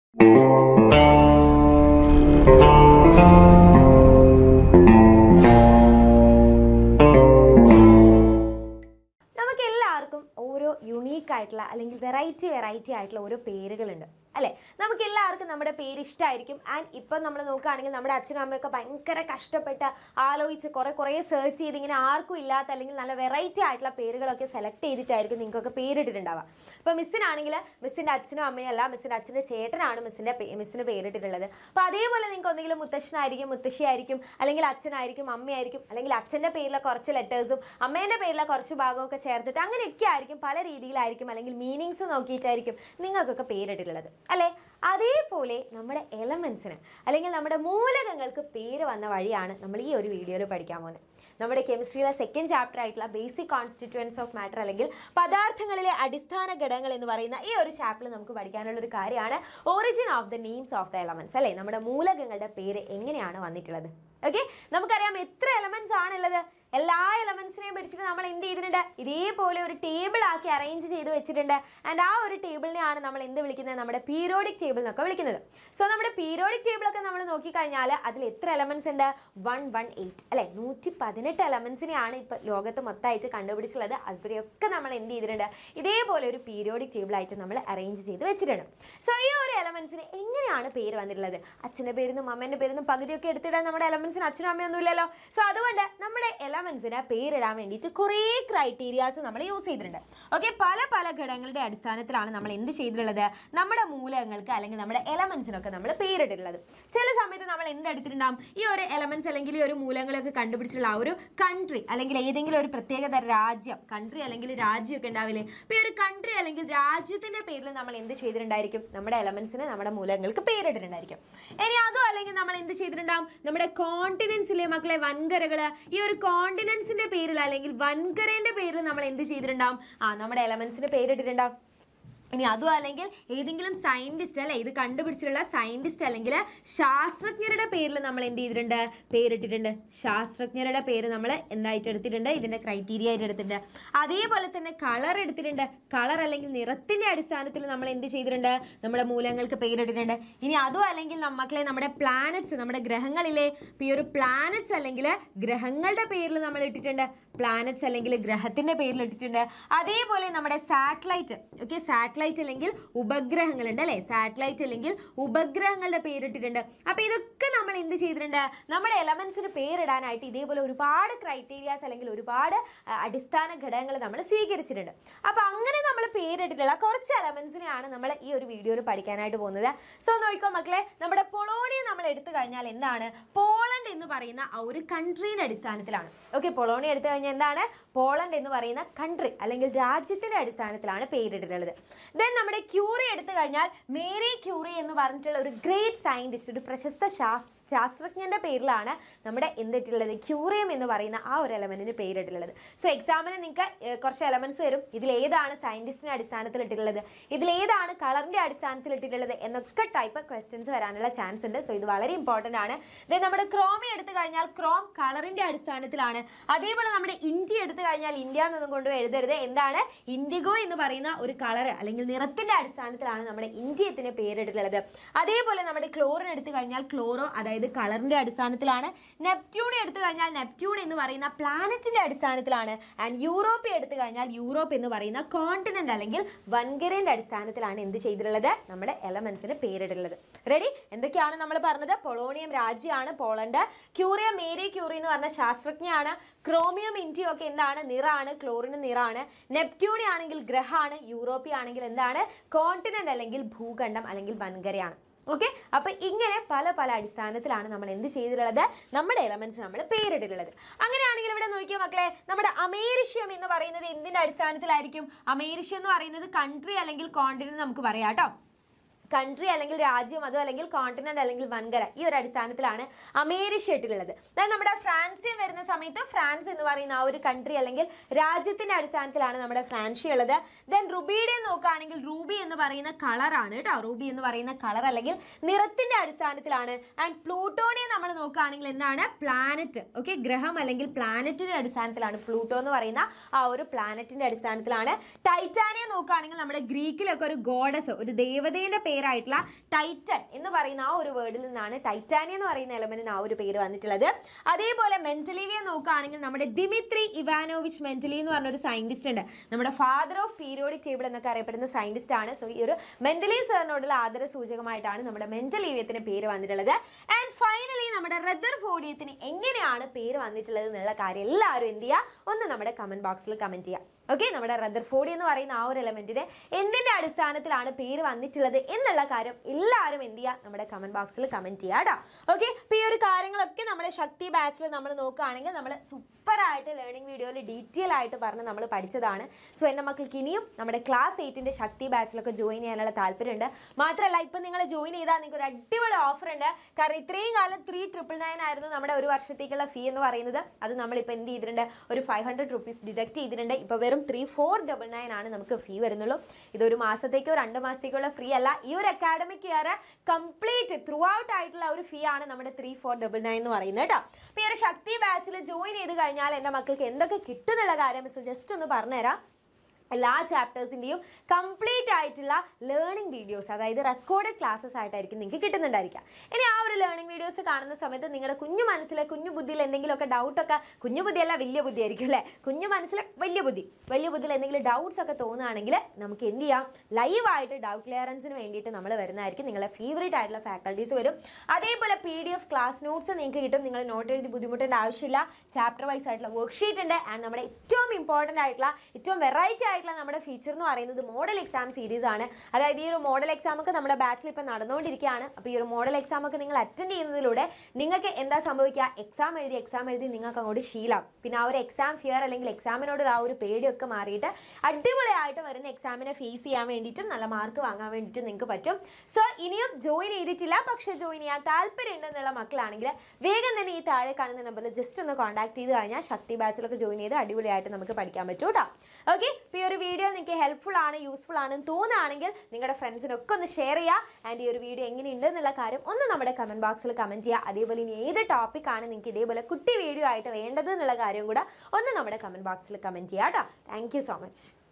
നമുക്ക് എല്ലാവർക്കും ഓരോ യുണീക്ക് ആയിട്ടുള്ള അല്ലെങ്കിൽ വെറൈറ്റി വെറൈറ്റി ആയിട്ടുള്ള ഓരോ പേരുകളുണ്ട് അല്ലേ നമുക്ക് എല്ലാവർക്കും നമ്മുടെ പേര് ഇഷ്ടമായിരിക്കും ആൻഡ് ഇപ്പം നമ്മൾ നോക്കുകയാണെങ്കിൽ നമ്മുടെ അച്ഛനും അമ്മയൊക്കെ ഭയങ്കര കഷ്ടപ്പെട്ട് ആലോചിച്ച് കുറേ കുറേ സെർച്ച് ചെയ്ത് ഇങ്ങനെ ആർക്കും ഇല്ലാത്ത അല്ലെങ്കിൽ നല്ല വെറൈറ്റി ആയിട്ടുള്ള പേരുകളൊക്കെ സെലക്ട് ചെയ്തിട്ടായിരിക്കും നിങ്ങൾക്കൊക്കെ പേരിട്ടിട്ടുണ്ടാവുക ഇപ്പോൾ മിസ്സിനാണെങ്കിൽ മിസ്സിൻ്റെ അച്ഛനും അമ്മയും അല്ല മിസ്സിൻ്റെ അച്ഛൻ്റെ ചേട്ടനാണ് മിസ്സിൻ്റെ മിസ്സിന് പേരിട്ടിട്ടുള്ളത് അപ്പോൾ അതേപോലെ നിങ്ങൾക്ക് ഒന്നെങ്കിലും മുത്തശ്ശനായിരിക്കും മുത്തശ്ശിയായിരിക്കും അല്ലെങ്കിൽ അച്ഛനായിരിക്കും അമ്മയായിരിക്കും അല്ലെങ്കിൽ അച്ഛൻ്റെ പേരിലെ കുറച്ച് ലെറ്റേഴ്സും അമ്മേൻ്റെ പേരിലെ കുറച്ച് ഭാഗമൊക്കെ ചേർത്തിട്ട് അങ്ങനെയൊക്കെ ആയിരിക്കും പല രീതിയിലായിരിക്കും അല്ലെങ്കിൽ മീനിങ്സ് നോക്കിയിട്ടായിരിക്കും നിങ്ങൾക്കൊക്കെ പേരിട്ടിട്ടുള്ളത് അല്ലേ അതേപോലെ നമ്മുടെ എലമെൻസിന് അല്ലെങ്കിൽ നമ്മുടെ മൂലകങ്ങൾക്ക് പേര് വന്ന വഴിയാണ് നമ്മൾ ഈ ഒരു വീഡിയോയിൽ പഠിക്കാൻ പോകുന്നത് നമ്മുടെ കെമിസ്ട്രിയിലെ സെക്കൻഡ് ചാപ്റ്റർ ആയിട്ടുള്ള ബേസിക് കോൺസ്റ്റിറ്റ്യുവൻസ് ഓഫ് മാറ്റർ അല്ലെങ്കിൽ പദാർത്ഥങ്ങളിലെ അടിസ്ഥാന ഘടകങ്ങൾ എന്ന് പറയുന്ന ഈ ഒരു ചാപ്റ്ററിൽ നമുക്ക് പഠിക്കാനുള്ള ഒരു കാര്യമാണ് origin of the names of the elements അല്ലേ നമ്മുടെ മൂലകങ്ങളുടെ പേര് എങ്ങനെയാണ് വന്നിട്ടുള്ളത് ഓക്കെ നമുക്കറിയാം എത്ര എലമെന്റ്സ് ആണുള്ളത് എല്ലാ എലമെന്റ്സിനെയും പിടിച്ചിട്ട് നമ്മൾ എന്ത് ചെയ്തിട്ടുണ്ട് ഇതേപോലെ ഒരു ടേബിൾ ആക്കി അറേഞ്ച് ചെയ്ത് വെച്ചിട്ടുണ്ട് ആൻഡ് ആ ഒരു ടേബിളിനെയാണ് നമ്മൾ എന്ത് വിളിക്കുന്നത് നമ്മുടെ പീരിയോഡിക് ടേബിൾ എന്നൊക്കെ വിളിക്കുന്നത് സോ നമ്മുടെ പീരിയോഡിക് ടേബിളൊക്കെ നമ്മൾ നോക്കിക്കഴിഞ്ഞാൽ അതിൽ എത്ര എലമെന്റ്സ് ഉണ്ട് വൺ വൺ എയ്റ്റ് അല്ലെ നൂറ്റി പതിനെട്ട് എലമെന്റ്സിനെയാണ് ഇപ്പോൾ ലോകത്ത് മൊത്തമായിട്ട് കണ്ടുപിടിച്ചിട്ടുള്ളത് അതുവരെയൊക്കെ നമ്മൾ എന്ത് ചെയ്തിട്ടുണ്ട് ഇതേപോലെ ഒരു പീരിയോഡിക് ടേബിളായിട്ട് നമ്മൾ അറേഞ്ച് ചെയ്ത് വെച്ചിട്ടുണ്ട് സോ ഈ ഒരു എലമെന്റ്സിന് എങ്ങനെയാണ് പേര് വന്നിട്ടുള്ളത് അച്ഛൻ്റെ പേരിന്നും അമ്മേൻ്റെ പേരിന്നും പകുതിയൊക്കെ എടുത്തിടാൻ നമ്മുടെ എലമെന്റ്സിന് അച്ഛനും അമ്മയൊന്നും ഇല്ലല്ലോ സോ അതുകൊണ്ട് നമ്മുടെ എലമെന്റ്സിന് പേരിടാൻ വേണ്ടിയിട്ട് കുറേ ക്രൈറ്റീരിയാസ് നമ്മൾ യൂസ് ചെയ്തിട്ടുണ്ട് ഓക്കെ പല പല ഘടകങ്ങളുടെ അടിസ്ഥാനത്തിലാണ് നമ്മൾ എന്ത് ചെയ്തിട്ടുള്ളത് നമ്മുടെ മൂലകങ്ങൾക്ക് അല്ലെങ്കിൽ നമ്മുടെ എലമെന്റ്സിനൊക്കെ നമ്മൾ പേരിട്ടിട്ടുള്ളത് ചില സമയത്ത് നമ്മൾ എന്ത് എടുത്തിട്ടുണ്ടാവും ഈ ഒരു എലമെന്റ്സ് അല്ലെങ്കിൽ ഈ ഒരു മൂലങ്ങളൊക്കെ കണ്ടുപിടിച്ചിട്ടുള്ള ആ ഒരു കൺട്രി അല്ലെങ്കിൽ ഏതെങ്കിലും ഒരു പ്രത്യേകത രാജ്യം കൺട്രി അല്ലെങ്കിൽ രാജ്യമൊക്കെ ഉണ്ടാവില്ലേ അപ്പോൾ ഈ ഒരു കൺട്രി അല്ലെങ്കിൽ രാജ്യത്തിന്റെ പേരിൽ നമ്മൾ എന്ത് ചെയ്തിട്ടുണ്ടായിരിക്കും നമ്മുടെ എലമെന്റ്സിന് നമ്മുടെ മൂലകങ്ങൾക്ക് പേരിട്ടിട്ടുണ്ടായിരിക്കും ഇനി അതും അല്ലെങ്കിൽ നമ്മൾ എന്ത് ചെയ്തിട്ടുണ്ടാവും നമ്മുടെ കോണ്ടിനെൻസിലെ മക്കളെ വൻകരകൾ ഈ ഒരു കോണ്ടിനെൻസിന്റെ പേരിൽ അല്ലെങ്കിൽ വൻകരേന്റെ പേരിൽ നമ്മൾ എന്ത് ചെയ്തിട്ടുണ്ടാവും ആ നമ്മുടെ എലമെന്റ്സിന് പേരിട്ടിട്ടുണ്ടാവും ഇനി അതും അല്ലെങ്കിൽ ഏതെങ്കിലും സയൻറ്റിസ്റ്റ് അല്ലെ ഇത് കണ്ടുപിടിച്ചിട്ടുള്ള സയൻറ്റിസ്റ്റ് അല്ലെങ്കിൽ ശാസ്ത്രജ്ഞരുടെ പേരിൽ നമ്മൾ എന്ത് ചെയ്തിട്ടുണ്ട് പേരിട്ടിട്ടുണ്ട് ശാസ്ത്രജ്ഞരുടെ പേര് നമ്മൾ എന്തായിട്ട് എടുത്തിട്ടുണ്ട് ഇതിൻ്റെ ക്രൈറ്റീരിയ ആയിട്ട് എടുത്തിട്ടുണ്ട് അതേപോലെ തന്നെ കളർ എടുത്തിട്ടുണ്ട് കളർ അല്ലെങ്കിൽ നിറത്തിൻ്റെ അടിസ്ഥാനത്തിൽ നമ്മൾ എന്ത് ചെയ്തിട്ടുണ്ട് നമ്മുടെ മൂലങ്ങൾക്ക് പേരിട്ടിട്ടുണ്ട് ഇനി അതും അല്ലെങ്കിൽ മക്കളെ നമ്മുടെ പ്ലാനറ്റ്സ് നമ്മുടെ ഗ്രഹങ്ങളിലെ ഇപ്പം ഈ ഒരു പ്ലാനറ്റ്സ് അല്ലെങ്കിൽ ഗ്രഹങ്ങളുടെ പേരിൽ നമ്മൾ ഇട്ടിട്ടുണ്ട് പ്ലാനറ്റ്സ് അല്ലെങ്കിൽ ഗ്രഹത്തിൻ്റെ പേരിൽ ഇട്ടിട്ടുണ്ട് അതേപോലെ നമ്മുടെ സാറ്റലൈറ്റ് ഓക്കെ സാറ്റലൈറ്റ് അല്ലെങ്കിൽ ഉപഗ്രഹങ്ങളുണ്ട് അല്ലേ സാറ്റലൈറ്റ് അല്ലെങ്കിൽ ഉപഗ്രഹങ്ങളുടെ പേരിട്ടിട്ടുണ്ട് അപ്പോൾ ഇതൊക്കെ നമ്മൾ എന്ത് ചെയ്തിട്ടുണ്ട് നമ്മുടെ എലമെൻസിന് പേരിടാനായിട്ട് ഇതേപോലെ ഒരുപാട് ക്രൈറ്റീരിയാസ് അല്ലെങ്കിൽ ഒരുപാട് ആ, അടിസ്ഥാന ഘടകങ്ങൾ നമ്മൾ സ്വീകരിച്ചിട്ടുണ്ട് അപ്പോൾ അങ്ങനെ നമ്മൾ പേരിട്ടിട്ടുള്ള കുറച്ച് എലമെൻസിനെയാണ് നമ്മൾ ഈ ഒരു വീഡിയോയിൽ പഠിക്കാനായിട്ട് പോകുന്നത് സോ നോക്കിക്കോ മക്കളെ നമ്മുടെ പൊളോണിയ നമ്മൾ എടുത്തു കഴിഞ്ഞാൽ എന്താണ് പോളണ്ട് എന്ന് പറയുന്ന ആ ഒരു കൺട്രീൻ്റെ അടിസ്ഥാനത്തിലാണ് ഓക്കെ പൊളോണിയ എടുത്തു കഴിഞ്ഞാൽ എന്താണ് പോളണ്ട് എന്ന് പറയുന്ന കൺട്രി അല്ലെങ്കിൽ രാജ്യത്തിൻ്റെ അടിസ്ഥാനത്തിലാണ് പേരിട്ടിട്ടുള്ളത് ദെൻ നമ്മുടെ ക്യൂറി എടുത്തു കഴിഞ്ഞാൽ മേരി ക്യൂറി എന്ന് പറഞ്ഞിട്ടുള്ള ഒരു ഗ്രേറ്റ് സയൻറ്റിസ്റ്റ് ഒരു പ്രശസ്ത ശാസ്- ശാസ്ത്രജ്ഞൻ്റെ പേരിലാണ് നമ്മുടെ എന്തിട്ടുള്ളത് ക്യൂറിയം എന്ന് പറയുന്ന ആ ഒരു എലമെൻറ്റിന് പേരിട്ടുള്ളത് സോ എക്സാമിന് നിങ്ങൾക്ക് ഏഹ്, കുറച്ച് എലമെൻറ്റ്സ് വരും ഇതിലേതാണ് സയൻറ്റിസ്റ്റിൻ്റെ അടിസ്ഥാനത്തിൽ ഇട്ടിട്ടുള്ളത് ഇതിലേതാണ് കളറിൻ്റെ അടിസ്ഥാനത്തിൽ ഇട്ടിട്ടുള്ളത് എന്നൊക്കെ ടൈപ്പ് ക്വസ്റ്റ്യൻസ് വരാനുള്ള ചാൻസ് ഉണ്ട് സോ ഇത് വളരെ ഇമ്പോർട്ടൻ്റ് ആണ് ദെൻ നമ്മുടെ ക്രോമി എടുത്തു കഴിഞ്ഞാൽ ക്രോം കളറിൻ്റെ അടിസ്ഥാനത്തിലാണ് അതേപോലെ നമ്മുടെ ഇന്ത്യ എടുത്തു കഴിഞ്ഞാൽ ഇന്ത്യ എന്നൊന്നും കൊണ്ട് എഴുതരുത് എന്താണ് ഇൻഡിഗോ എന്ന് പറയുന്ന ഒരു കളർ അല്ലെങ്കിൽ നിറത്തിൻ്റെ അടിസ്ഥാനത്തിലാണ് നമ്മുടെ ഇന്ത്യത്തിന് പേരിട്ടിട്ടുള്ളത് അതേപോലെ നമ്മുടെ ക്ലോറിൻ എടുത്തു കഴിഞ്ഞാൽ ക്ലോറോ അതായത് കളറിൻ്റെ അടിസ്ഥാനത്തിലാണ് നെപ്റ്റ്യൂൺ എടുത്തു കഴിഞ്ഞാൽ നെപ്റ്റ്യൂൺ എന്ന് പറയുന്ന പ്ലാനറ്റിൻ്റെ അടിസ്ഥാനത്തിലാണ് ആൻഡ് യൂറോപ്പ് എടുത്തു കഴിഞ്ഞാൽ യൂറോപ്പ് എന്ന് പറയുന്ന കോണ്ടിനെൻ്റ് അല്ലെങ്കിൽ വൻകരേൻ്റെ അടിസ്ഥാനത്തിലാണ് എന്ത് ചെയ്തിട്ടുള്ളത് നമ്മുടെ എലമെൻസിന് പേരിട്ടുള്ളത് റെഡി എന്തൊക്കെയാണ് നമ്മൾ പറഞ്ഞത് പൊളോണിയം രാജ്യമാണ് പോളണ്ട് ക്യൂറിയ മേരി ക്യൂറി എന്ന് പറഞ്ഞ ശാസ്ത്രജ്ഞയാണ് ക്രോമിയം ഇന്ത്യയും ഒക്കെ എന്താണ് നിറാണ് ക്ലോറിന് നിറാണ് നെപ്റ്റ്യൂണി ആണെങ്കിൽ ഗ്രഹമാണ് യൂറോപ്പി ആണെങ്കിൽ എന്താണ് കോണ്ടിനെൻ്റ് അല്ലെങ്കിൽ ഭൂഖണ്ഡം അല്ലെങ്കിൽ വൻകരയാണ് ഓക്കെ അപ്പോൾ ഇങ്ങനെ പല പല അടിസ്ഥാനത്തിലാണ് നമ്മൾ എന്ത് ചെയ്തിട്ടുള്ളത് നമ്മുടെ എലമെന്റ്സ് നമ്മൾ പേരിട്ടിട്ടുള്ളത് അങ്ങനെയാണെങ്കിൽ ഇവിടെ നോക്കിയ മക്കളെ നമ്മുടെ അമേരിഷ്യം എന്ന് പറയുന്നത് എന്തിൻ്റെ അടിസ്ഥാനത്തിലായിരിക്കും അമേരിഷ്യം എന്ന് പറയുന്നത് കൺട്രി അല്ലെങ്കിൽ കോണ്ടിനെന്റ് നമുക്ക് പറയാം കേട്ടോ കൺട്രി അല്ലെങ്കിൽ രാജ്യം അതോ അല്ലെങ്കിൽ കോണ്ടിനെന്റ് അല്ലെങ്കിൽ വൻകര ഈ ഒരു അടിസ്ഥാനത്തിലാണ് അമേരിഷ്യ ഇട്ടിട്ടുള്ളത് അതായത് നമ്മുടെ ഫ്രാൻസിയം വരുന്ന സമയത്ത് ഫ്രാൻസ് എന്ന് പറയുന്ന ആ ഒരു കൺട്രി അല്ലെങ്കിൽ രാജ്യത്തിന്റെ അടിസ്ഥാനത്തിലാണ് നമ്മുടെ ഫ്രാൻഷ്യ ഉള്ളത് ദെൻ റുബിയുടെ നോക്കുകയാണെങ്കിൽ റൂബി എന്ന് പറയുന്ന കളറാണ് കേട്ടോ റൂബി എന്ന് പറയുന്ന കളർ അല്ലെങ്കിൽ നിറത്തിന്റെ അടിസ്ഥാനത്തിലാണ് ആൻഡ് പ്ലൂട്ടോണിയെ നമ്മൾ നോക്കുകയാണെങ്കിൽ എന്താണ് പ്ലാനറ്റ് ഓക്കെ ഗ്രഹം അല്ലെങ്കിൽ പ്ലാനറ്റിന്റെ അടിസ്ഥാനത്തിലാണ് പ്ലൂട്ടോ എന്ന് പറയുന്ന ആ ഒരു പ്ലാനറ്റിന്റെ അടിസ്ഥാനത്തിലാണ് ടൈറ്റാനിയെ നോക്കുകയാണെങ്കിൽ നമ്മുടെ ഗ്രീക്കിലൊക്കെ ഒരു ഗോഡസ് ഒരു ദേവതയുടെ പേര് പേരായിട്ടുള്ള ടൈറ്റൻ എന്ന് പറയുന്ന ആ ഒരു വേർഡിൽ നിന്നാണ് ടൈറ്റാനിയ എന്ന് പറയുന്ന എലമെന്റിന് ആ ഒരു പേര് വന്നിട്ടുള്ളത് അതേപോലെ മെന്റലിവിയെ നോക്കുകയാണെങ്കിൽ നമ്മുടെ ദിമിത്രി ഇവാനോവിച്ച് മെന്റലി എന്ന് പറഞ്ഞൊരു സയന്റിസ്റ്റ് ഉണ്ട് നമ്മുടെ ഫാദർ ഓഫ് പീരിയോഡിക് ടേബിൾ എന്നൊക്കെ അറിയപ്പെടുന്ന സയന്റിസ്റ്റ് ആണ് സോ ഈ ഒരു മെന്റലി സാറിനോടുള്ള ആദര സൂചകമായിട്ടാണ് നമ്മുടെ മെന്റലീവിയത്തിന് പേര് വന്നിട്ടുള്ളത് ആൻഡ് ഫൈനലി നമ്മുടെ റദർ ഫോഡിയത്തിന് എങ്ങനെയാണ് പേര് വന്നിട്ടുള്ളത് എന്നുള്ള കാര്യം എല്ലാവരും എന്ത് ചെയ്യുക ഒന്ന് നമ്മുടെ കമന്റ് ബോക്സിൽ കമന്റ് ചെയ്യുക ഓക്കെ നമ്മുടെ റദർ ഫോഡി എന്ന് പറയുന്ന ആ ഒരു എലമെന്റിന് എന്തിന്റെ അടിസ്ഥാനത്തിലാണ് പേര് വന്നിട്ടുള്ളത് എന്നുള്ള കാര്യം എല്ലാവരും എന്ത് ചെയ്യുക നമ്മുടെ കമന്റ് ബോക്സിൽ കമന്റ് ചെയ്യുക കേട്ടോ ഓക്കെ അപ്പോൾ ഈ ഒരു കാര്യങ്ങളൊക്കെ നമ്മുടെ ശക്തി ബാച്ചിൽ നമ്മൾ നോക്കുകയാണെങ്കിൽ നമ്മൾ സൂപ്പറായിട്ട് ലേണിംഗ് വീഡിയോയിൽ ഡീറ്റെയിൽ ആയിട്ട് പറഞ്ഞ് നമ്മൾ പഠിച്ചതാണ് സോ എൻ്റെ മക്കൾക്ക് ഇനിയും നമ്മുടെ ക്ലാസ് എയ്റ്റിൻ്റെ ശക്തി ബാച്ചിലൊക്കെ ജോയിൻ ചെയ്യാനുള്ള താല്പര്യമുണ്ട് മാത്രമല്ല ഇപ്പം നിങ്ങൾ ജോയിൻ ചെയ്താൽ നിങ്ങൾക്ക് ഒരു അടിപൊളി ഓഫർ ഉണ്ട് കാരണം ഇത്രയും കാലം ത്രീ ട്രിപ്പിൾ നയൻ ആയിരുന്നു നമ്മുടെ ഒരു വർഷത്തേക്കുള്ള ഫീ എന്ന് പറയുന്നത് അത് നമ്മളിപ്പോൾ എന്ത് ചെയ്തിട്ടുണ്ട് ഒരു ഫൈവ് ഹൺഡ്രഡ് റുപ്പീസ് ഡിഡക്ട് ചെയ്തിട്ടുണ്ട് ഇപ്പോൾ വെറും ത്രീ ഫോർ ഡബിൾ നയൻ ആണ് നമുക്ക് ഫീ വരുന്നുള്ളൂ ഇതൊരു മാസത്തേക്കോ രണ്ട് മാസത്തേക്കോ ഫ്രീ അല്ല ഈ ഒരു academic year complete throughout ആയിട്ടുള്ള ഒരു ഫീ ആണ് നമ്മുടെ ത്രീ ഫോർ ഡബിൾ നയൻ എന്ന് പറയുന്നത് കേട്ടോ അപ്പോൾ ഈ ഒരു ശക്തി ബാച്ചിൽ ജോയിൻ ചെയ്ത് കഴിഞ്ഞാൽ എൻ്റെ മക്കൾക്ക് എന്തൊക്കെ കിട്ടുന്നുള്ള കാര്യം മിസ് ജസ്റ്റ് ഒന്ന് പറഞ്ഞുതരാം എല്ലാ ചാപ്റ്റേഴ്സിൻ്റെയും കംപ്ലീറ്റ് ആയിട്ടുള്ള ലേണിംഗ് വീഡിയോസ് അതായത് റെക്കോർഡഡ് ക്ലാസ്സസ് ആയിട്ടായിരിക്കും നിങ്ങൾക്ക് കിട്ടുന്നുണ്ടായിരിക്കുക ഇനി ആ ഒരു ലേണിംഗ് വീഡിയോസ് കാണുന്ന സമയത്ത് നിങ്ങളുടെ കുഞ്ഞു മനസ്സിലെ കുഞ്ഞു ബുദ്ധിയിൽ എന്തെങ്കിലുമൊക്കെ ഡൗട്ടൊക്കെ കുഞ്ഞു ബുദ്ധിയല്ല വലിയ ബുദ്ധി ആയിരിക്കും അല്ലേ കുഞ്ഞു മനസ്സിലെ വലിയ ബുദ്ധി വലിയ ബുദ്ധിയിൽ എന്തെങ്കിലും ഡൗട്ട്സ് ഒക്കെ തോന്നുകയാണെങ്കിൽ നമുക്ക് എന്ത് ചെയ്യാം ലൈവായിട്ട് ഡൗട്ട് ക്ലിയറൻസിന് വേണ്ടിയിട്ട് നമ്മൾ വരുന്നതായിരിക്കും നിങ്ങളെ ഫേവറേറ്റ് ആയിട്ടുള്ള ഫാക്കൽറ്റീസ് വരും അതേപോലെ P D F class notes നിങ്ങൾക്ക് കിട്ടും നിങ്ങൾ നോട്ട് എഴുതി ബുദ്ധിമുട്ടേണ്ട ആവശ്യമില്ല ചാപ്റ്റർ വൈസ് ആയിട്ടുള്ള വർക്ക്ഷീറ്റ് ഉണ്ട് ആൻഡ് നമ്മുടെ ഏറ്റവും ഇമ്പോർട്ടൻ്റ് ആയിട്ടുള്ള ഏറ്റവും വെറൈറ്റി ആയിട്ടുള്ള നമ്മുടെ ഫീച്ചർ എന്ന് പറയുന്നത് മോഡൽ എക്സാം സീരീസ് ആണ് അതായത് ഈ ഒരു മോഡൽ എക്സാം ഒക്കെ നമ്മുടെ ബാച്ചിൽ ഇപ്പം നടന്നുകൊണ്ടിരിക്കുകയാണ് അപ്പോൾ ഈ ഒരു മോഡൽ എക്സാം ഒക്കെ നിങ്ങൾ അറ്റൻഡ് ചെയ്യുന്നതിലൂടെ നിങ്ങൾക്ക് എന്താ സംഭവിക്കുക എക്സാം എഴുതി എക്സാം എഴുതി നിങ്ങൾക്ക് അങ്ങോട്ട് ശീലം പിന്നെ ആ ഒരു എക്സാം ഫിയർ അല്ലെങ്കിൽ എക്സാമിനോട് ആ ഒരു പേടിയൊക്കെ മാറിയിട്ട് അടിപൊളിയായിട്ട് വരുന്ന എക്സാമിനെ ഫേസ് ചെയ്യാൻ വേണ്ടിയിട്ടും നല്ല മാർക്ക് വാങ്ങാൻ വേണ്ടിയിട്ടും നിങ്ങൾക്ക് പറ്റും സോ ഇനിയും ജോയിൻ ചെയ്തിട്ടില്ല പക്ഷേ ജോയിൻ ചെയ്യാൻ താല്പര്യം ഉണ്ടെന്നുള്ള മക്കളാണെങ്കിൽ വേഗം തന്നെ ഈ താഴെ കാണുന്ന നമ്പറിൽ ജസ്റ്റ് ഒന്ന് കോൺടാക്ട് ചെയ്ത് കഴിഞ്ഞാൽ ശക്തി ബാച്ചിലൊക്കെ ജോയിൻ ചെയ്ത് അടിപൊളിയായിട്ട് നമുക്ക് പഠിക്കാൻ പറ്റും കേട്ടോ ഓക്കെ ഇപ്പോൾ ഈ ഒരു വീഡിയോ നിങ്ങൾക്ക് ഹെൽപ്ഫുൾ ആണ് യൂസ്ഫുൾ ആണെന്ന് തോന്നുകയാണെങ്കിൽ നിങ്ങളുടെ ഫ്രണ്ട്സിനൊക്കെ ഒന്ന് ഷെയർ ചെയ്യുക ആൻഡ് ഈ ഒരു വീഡിയോ എങ്ങനെയുണ്ട് എന്നുള്ള കാര്യം ഒന്ന് നമ്മുടെ കമൻറ്റ് ബോക്സിൽ കമൻറ്റ് ചെയ്യുക അതേപോലെ ഇനി ഏത് ടോപ്പിക്കാണ് നിങ്ങൾക്ക് ഇതേപോലെ കുട്ടി വീഡിയോ ആയിട്ട് വേണ്ടത് എന്നുള്ള കാര്യം കൂടെ ഒന്ന് നമ്മുടെ കമൻറ്റ് ബോക്സിൽ കമൻറ്റ് ചെയ്യുക കേട്ടോ താങ്ക് യു സോ മച്ച്